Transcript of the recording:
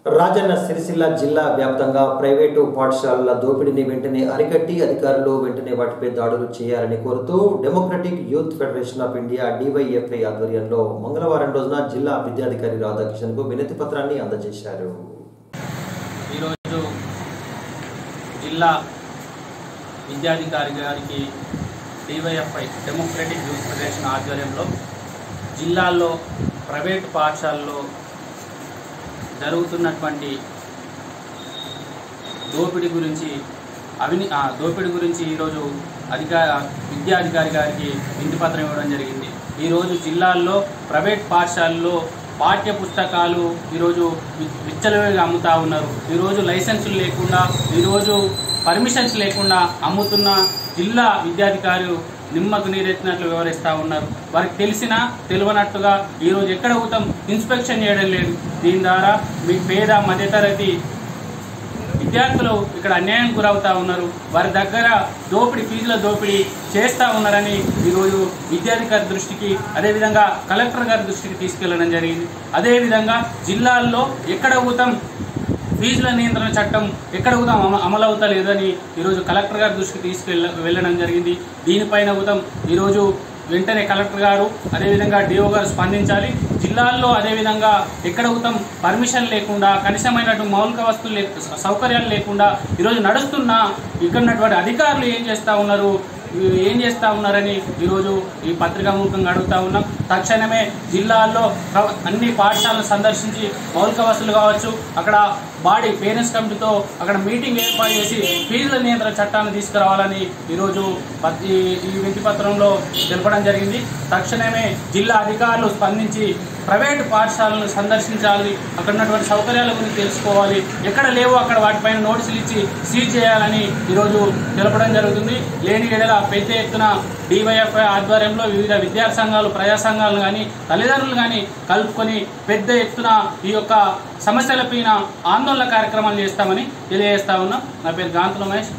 రాజన్న సిరిసిల్ల జిల్లా వ్యాప్తంగా ప్రైవేటు పాఠశాలల దోపిడీని వెంటనే అరికట్టి అధికారులు వెంటనే వాటిపై దాడులు చేయాలని కోరుతూ democratic youth federation of India DYFI ఆధ్వర్యంలో మంగళవారం రోజున జిల్లా విద్యాధికారి రాధాకృష్ణన్కు వినతి పత్రాన్ని అందజేశారు ఈరోజు జిల్లా విద్యాధికారి గారికి డివైఎఫ్ఐ డెమోక్రటిక్ యూత్ ఫెడరేషన్ ఆధ్వర్యంలో జిల్లాల్లో ప్రైవేట్ పాఠశాలలో జరుగుతున్నటువంటి దోపిడీ గురించి అవిని ఆ దోపిడీ గురించి ఈరోజు అధికార విద్యాధికారి గారికి వింతిపత్రం ఇవ్వడం జరిగింది ఈరోజు జిల్లాల్లో ప్రైవేట్ పాఠశాలల్లో పాఠ్య పుస్తకాలు ఈరోజు వి- విచ్చలవిడిగా అమ్ముతా ఉన్నారు ఈరోజు లైసెన్సులు లేకుండా ఈరోజు పర్మిషన్స్ లేకుండా అమ్ముతున్న జిల్లా విద్యాధికారి నిమ్మకు నీరెత్తినట్లు వివరిస్తూ ఉన్నారు వారికి తెలిసినా తెలియనట్టుగా ఈరోజు ఎక్కడ ఊతం ఇన్స్పెక్షన్ చేయడం లేదు దీని ద్వారా మీ పేద మధ్యతరగతి విద్యార్థులు ఇక్కడ అన్యాయం గురవుతా ఉన్నారు వారి దగ్గర దోపిడీ ఫీజుల దోపిడీ చేస్తూ ఉన్నారని ఈరోజు విద్యాధికారి దృష్టికి అదేవిధంగా కలెక్టర్ గారి దృష్టికి తీసుకెళ్లడం జరిగింది అదేవిధంగా జిల్లాల్లో ఎక్కడ ఊతం ఫీజుల నియంత్రణ చట్టం ఎక్కడ కూడా అమ అమలు అవుతా లేదని ఈరోజు కలెక్టర్ గారి దృష్టికి తీసుకెళ్ళ వెళ్ళడం జరిగింది దీనిపైన ఉదం ఈరోజు వెంటనే కలెక్టర్ గారు అదేవిధంగా డిఓ గారు స్పందించాలి జిల్లాల్లో అదేవిధంగా ఎక్కడ ఉతం పర్మిషన్ లేకుండా కనీసమైనటువంటి మౌలిక వస్తువులు లే- సౌకర్యాలు లేకుండా ఈరోజు నడుస్తున్న ఇక్కడ ఉన్నటువంటి అధికారులు ఏం చేస్తూ ఉన్నారు ఈ- ఏం చేస్తూ ఉన్నారని ఈరోజు ఈ పత్రికా ముఖంగా అడుగుతా ఉన్నాం తక్షణమే జిల్లాల్లో ప్ర- అన్ని పాఠశాలను సందర్శించి మౌలిక వసతులు కావచ్చు అక్కడ బాడీ పేరెంట్స్ కమిటీతో అక్కడ మీటింగ్ ఏర్పాటు చేసి ఫీజుల నియంత్రణ చట్టాన్ని తీసుకురావాలని ఈరోజు పత్- ఈ ఈ వింతి పత్రంలో తెలపడం జరిగింది తక్షణమే జిల్లా అధికారులు స్పందించి ప్రైవేటు పాఠశాలను సందర్శించాలి అక్కడ ఉన్నటువంటి సౌకర్యాల గురించి తెలుసుకోవాలి ఎక్కడ లేవో అక్కడ వాటిపైన నోటీసులు ఇచ్చి సీజ్ చేయాలని ఈరోజు తెలపడం జరుగుతుంది లేని ఎడల పెద్ద ఎత్తున డివైఎఫ్ఐ ఆధ్వర్యంలో వివిధ విద్యార్థి సంఘాలు ప్రజా సంఘాలు కానీ తల్లిదండ్రులు కానీ కలుపుకొని పెద్ద ఎత్తున ఈ యొక్క సమస్యలపైన ఆందోళన కార్యక్రమాలు చేస్తామని తెలియజేస్తా ఉన్నాం నా పేరు గాంతుల మహేష్